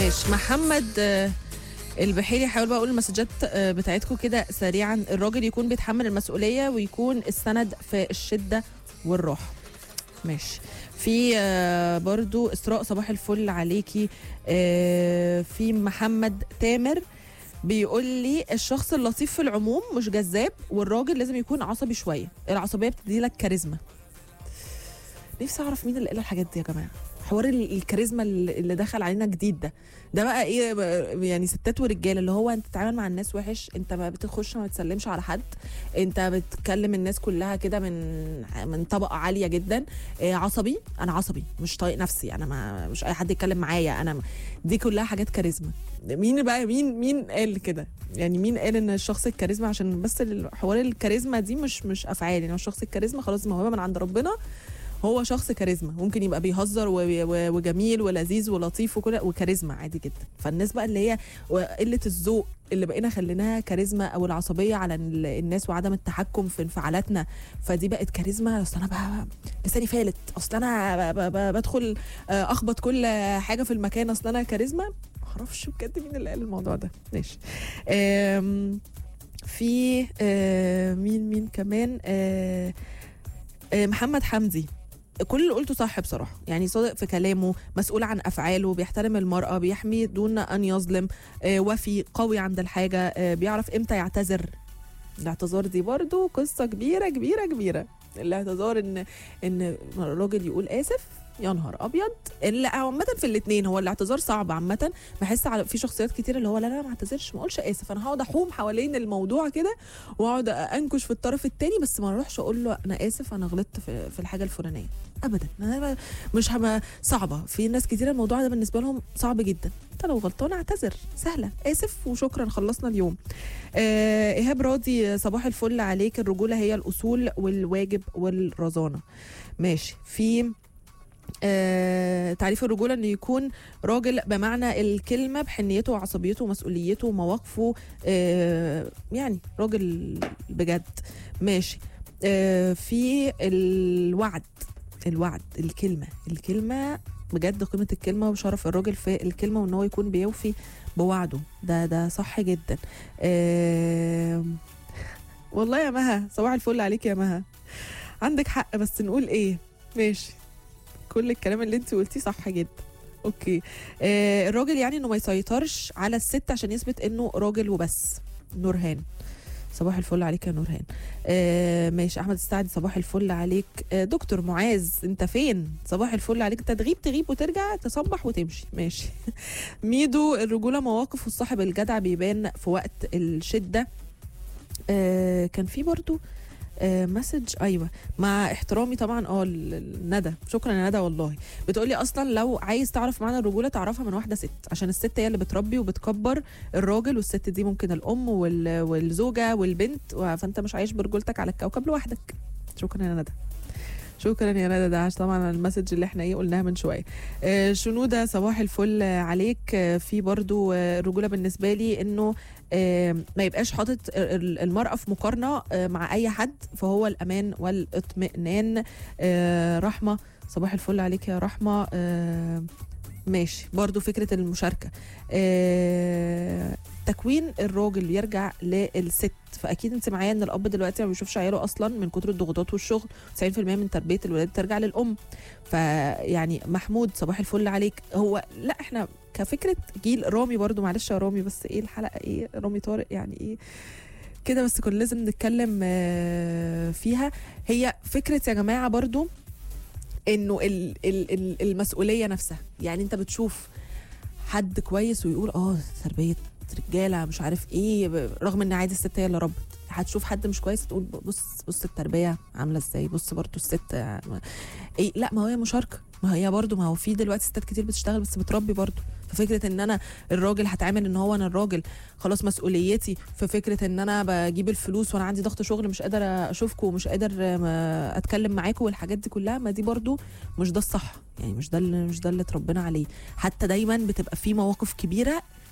ماشي محمد آه، البحيري حاول بقى اقول المسجات آه، بتاعتكم كده سريعا الراجل يكون بيتحمل المسؤوليه ويكون السند في الشده والراحه ماشي في آه، برضو اسراء صباح الفل عليكي آه، في محمد تامر بيقول لي الشخص اللطيف في العموم مش جذاب والراجل لازم يكون عصبي شويه العصبيه بتدي لك كاريزما نفسي اعرف مين اللي قال الحاجات دي يا جماعه حوار ال- الكاريزما اللي اللي دخل علينا جديد ده ده بقى ايه بقى يعني ستات ورجاله اللي هو انت تتعامل مع الناس وحش انت ما بتخش ما بتسلمش على حد انت بتكلم الناس كلها كده من من طبقه عاليه جدا إيه عصبي انا عصبي مش طايق نفسي انا ما مش اي حد يتكلم معايا انا دي كلها حاجات كاريزما مين بقى مين مين قال كده يعني مين قال ان الشخص الكاريزما عشان بس حوار الكاريزما دي مش مش افعال يعني هو الشخص الكاريزما خلاص موهبه من عند ربنا هو شخص كاريزما ممكن يبقى بيهزر و- و- وجميل ولذيذ ولطيف وكل وكاريزما عادي جدا فالناس بقى اللي هي قله الذوق اللي بقينا خليناها كاريزما او العصبيه على ال- الناس وعدم التحكم في انفعالاتنا فدي بقت كاريزما اصل انا بقى لساني فالت اصل انا ب- ب- ب- بدخل آه، اخبط كل حاجه في المكان اصل انا كاريزما معرفش بجد مين اللي قال الموضوع ده ماشي آم، في آه، مين مين كمان آه، آه، محمد حمدي كل اللي قلته صح بصراحه يعني صادق في كلامه مسؤول عن افعاله بيحترم المراه بيحمي دون ان يظلم آه، وفي قوي عند الحاجه آه، بيعرف امتى يعتذر الاعتذار دي برضو قصه كبيره كبيره كبيره الاعتذار ان ان الراجل يقول اسف يا نهار ابيض اللي عامه في الاثنين هو الاعتذار صعب عامه بحس على في شخصيات كتير اللي هو لا لا ما اعتذرش ما اقولش اسف انا هقعد احوم حوالين الموضوع كده واقعد انكش في الطرف التاني بس ما اروحش اقول له انا اسف انا غلطت في, في الحاجه الفلانيه ابدا أنا مش هم صعبه في ناس كتير الموضوع ده بالنسبه لهم صعب جدا انت لو غلطان اعتذر سهله اسف وشكرا خلصنا اليوم آه ايهاب راضي صباح الفل عليك الرجوله هي الاصول والواجب والرزانه ماشي في آه، تعريف الرجولة انه يكون راجل بمعنى الكلمة بحنيته وعصبيته ومسؤوليته ومواقفه آه، يعني راجل بجد ماشي آه، في الوعد الوعد الكلمة الكلمة بجد قيمة الكلمة وشرف الراجل في الكلمة وان هو يكون بيوفي بوعده ده ده صح جدا آه، والله يا مها صباح الفل عليك يا مها عندك حق بس نقول ايه ماشي كل الكلام اللي انت قلتيه صح جدا اوكي آه الراجل يعني انه ما يسيطرش على الست عشان يثبت انه راجل وبس نورهان صباح الفل عليك يا نورهان آه ماشي احمد السعدي صباح الفل عليك آه دكتور معاذ انت فين صباح الفل عليك انت تغيب تغيب وترجع تصبح وتمشي ماشي ميدو الرجوله مواقف والصاحب الجدع بيبان في وقت الشده آه كان في برضو آه مسج ايوه مع احترامي طبعا اه ال- ال- ندى شكرا يا ندى والله بتقولي اصلا لو عايز تعرف معنى الرجوله تعرفها من واحده ست عشان الست هي اللي بتربي وبتكبر الراجل والست دي ممكن الام وال- والزوجه والبنت و- فانت مش عايش برجولتك على الكوكب لوحدك شكرا يا ندى شكرا يا ندى ده عشان طبعا المسج اللي احنا ايه قلناها من شويه آه شنوده صباح الفل عليك آه في برضو آه الرجوله بالنسبه لي انه آه ما يبقاش حاطط ال- المراه في مقارنه آه مع اي حد فهو الامان والاطمئنان آه رحمه صباح الفل عليك يا رحمه آه ماشي برضو فكره المشاركه آه تكوين الراجل يرجع للست فاكيد انت معايا ان الاب دلوقتي ما بيشوفش عياله اصلا من كتر الضغوطات والشغل 90% من تربيه الولاد ترجع للام فيعني محمود صباح الفل عليك هو لا احنا كفكره جيل رامي برضو معلش يا رامي بس ايه الحلقه ايه رامي طارق يعني ايه كده بس كنا لازم نتكلم آه، فيها هي فكره يا جماعه برضو انه ال- ال- ال- المسؤوليه نفسها يعني انت بتشوف حد كويس ويقول اه تربيه رجاله مش عارف ايه ب- رغم ان عادي الست هي اللي ربت هتشوف حد مش كويس تقول بص بص التربيه عامله ازاي بص برضو الست يعني ايه لا ما هي مشاركه ما هي برضو ما هو في دلوقتي ستات كتير بتشتغل بس بتربي برضو ففكره ان انا الراجل هتعامل ان هو انا الراجل خلاص مسؤوليتي في فكره ان انا بجيب الفلوس وانا عندي ضغط شغل مش قادر اشوفكم ومش قادر ما اتكلم معاكم والحاجات دي كلها ما دي برضو مش ده الصح يعني مش ده اللي مش ده اللي اتربينا عليه حتى دايما بتبقى في مواقف كبيره